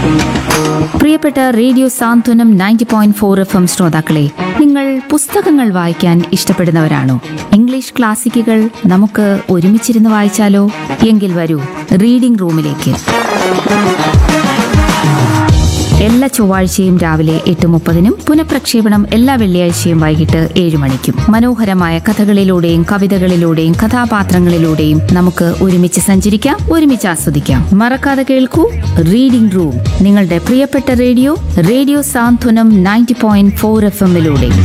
പ്രിയപ്പെട്ട radio Santhwanam ninety point four F M ശ്രോതാക്കളെ നിങ്ങൾ പുസ്തകങ്ങൾ വായിക്കാൻ ഇഷ്ടപ്പെടുന്നവരാണോ ഇംഗ്ലീഷ് ക്ലാസിക്കുകൾ നമുക്ക് ഒരുമിച്ചിരുന്ന് വായിച്ചാലോ എങ്കിൽ വരൂ റീഡിംഗ് റൂമിലേക്ക് എല്ലാ ചൊവ്വാഴ്ചയും രാവിലെ എട്ട് മുപ്പതിനും പുനഃപ്രക്ഷേപണം എല്ലാ വെള്ളിയാഴ്ചയും വൈകിട്ട് ഏഴ് മണിക്കും മനോഹരമായ കഥകളിലൂടെയും കവിതകളിലൂടെയും കഥാപാത്രങ്ങളിലൂടെയും നമുക്ക് ഒരുമിച്ച് സഞ്ചരിക്കാം ഒരുമിച്ച് ആസ്വദിക്കാം മറക്കാതെ കേൾക്കൂ റീഡിംഗ് റൂം നിങ്ങളുടെ പ്രിയപ്പെട്ട radio radio Santhwanam ninety point four F എമ്മിലൂടെ